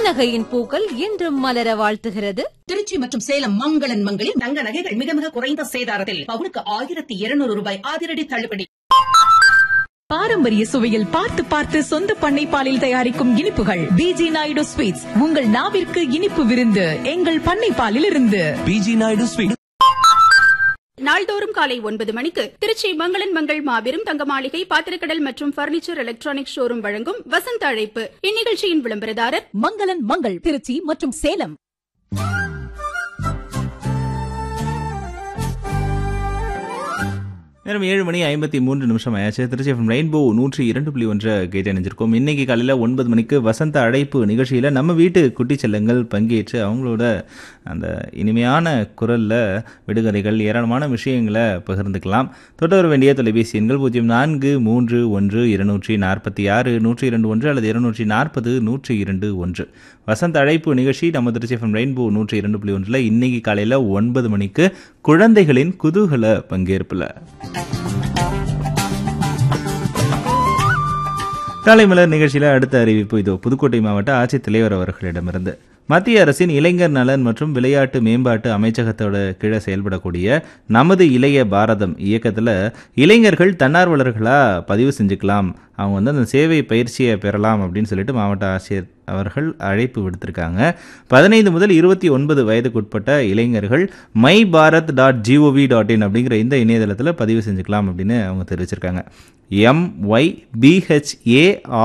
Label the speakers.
Speaker 1: புன்னகையின் பூக்கள் என்றும் மலர வாழ்த்துகிறது
Speaker 2: திருச்சி மற்றும் சேலம் மங்களன் மங்களில் தங்க நகைகள் மிக மிக குறைந்த சேதாரத்தில் பவுனுக்கு ஆயிரத்தி இருநூறு ரூபாய் அதிரடி தள்ளுபடி
Speaker 3: பாரம்பரிய சுவையில் பார்த்து பார்த்து சொந்த பண்ணை பாலில் தயாரிக்கும் இனிப்புகள் பிஜி நாயுடு ஸ்வீட்ஸ் உங்கள் நாவிற்கு இனிப்பு விருந்து எங்கள் பண்ணை பாலில் இருந்து
Speaker 4: பிஜி நாயுடு ஸ்வீட்
Speaker 5: நாள்தோறும் காலை ஒன்பது மணிக்கு திருச்சி மங்களன் மங்கள் மாபெரும் தங்க மாளிகை பாத்திரக்கடல் மற்றும் பர்னிச்சர் எலக்ட்ரானிக் ஷோரூம் வழங்கும் வசந்த அழைப்பு இந்நிகழ்ச்சியின் விளம்பரதாரர்
Speaker 3: மங்களன் மங்கள் திருச்சி மற்றும் சேலம்
Speaker 6: நேரம் ஏழு மணி ஐம்பத்தி மூன்று நிமிஷம் ஆயாச்சு திருச்சி எஃப்எம் ரெயின்போ நூற்றி இரண்டு புள்ளி ஒன்றை கேட்டு இணைஞ்சிருக்கோம் இன்னைக்கு காலையில் ஒன்பது மணிக்கு வசந்த அழைப்பு நிகழ்ச்சியில் நம்ம வீட்டு குட்டி செல்லங்கள் பங்கேற்று அவங்களோட அந்த இனிமையான குரலில் விடுகதைகள் ஏராளமான விஷயங்களை பகிர்ந்துக்கலாம் தொட்டு வர வேண்டிய தொலைபேசி எண்கள் பூஜ்ஜியம் நான்கு மூன்று ஒன்று இருநூற்றி நாற்பத்தி ஆறு நூற்றி இரண்டு ஒன்று அல்லது இருநூற்றி நாற்பது நூற்றி இரண்டு ஒன்று வசந்த அழைப்பு நிகழ்ச்சி நம்ம திருச்சி எஃப்எம் ரெயின்போ நூற்றி இரண்டு புள்ளி ஒன்றில் இன்னைக்கு காலையில் ஒன்பது மணிக்கு குழந்தைகளின் குதூகல பங்கேற்பில் காலை மலர் நிகழ்ச்சியில் அடுத்த அறிவிப்பு இதோ புதுக்கோட்டை மாவட்ட ஆட்சித்தலைவர் அவர்களிடமிருந்து மத்திய அரசின் இளைஞர் நலன் மற்றும் விளையாட்டு மேம்பாட்டு அமைச்சகத்தோட கீழே செயல்படக்கூடிய நமது இளைய பாரதம் இயக்கத்தில் இளைஞர்கள் தன்னார்வலர்களாக பதிவு செஞ்சுக்கலாம் அவங்க வந்து அந்த சேவை பயிற்சியை பெறலாம் அப்படின்னு சொல்லிட்டு மாவட்ட ஆட்சியர் அவர்கள் அழைப்பு விடுத்திருக்காங்க பதினைந்து முதல் இருபத்தி ஒன்பது வயதுக்குட்பட்ட இளைஞர்கள் my Bharat dot G O V dot in அப்படிங்கிற இந்த இணையதளத்தில் பதிவு செஞ்சுக்கலாம் அப்படின்னு அவங்க தெரிவிச்சிருக்காங்க எம் ஒய் பிஹெச்ஏ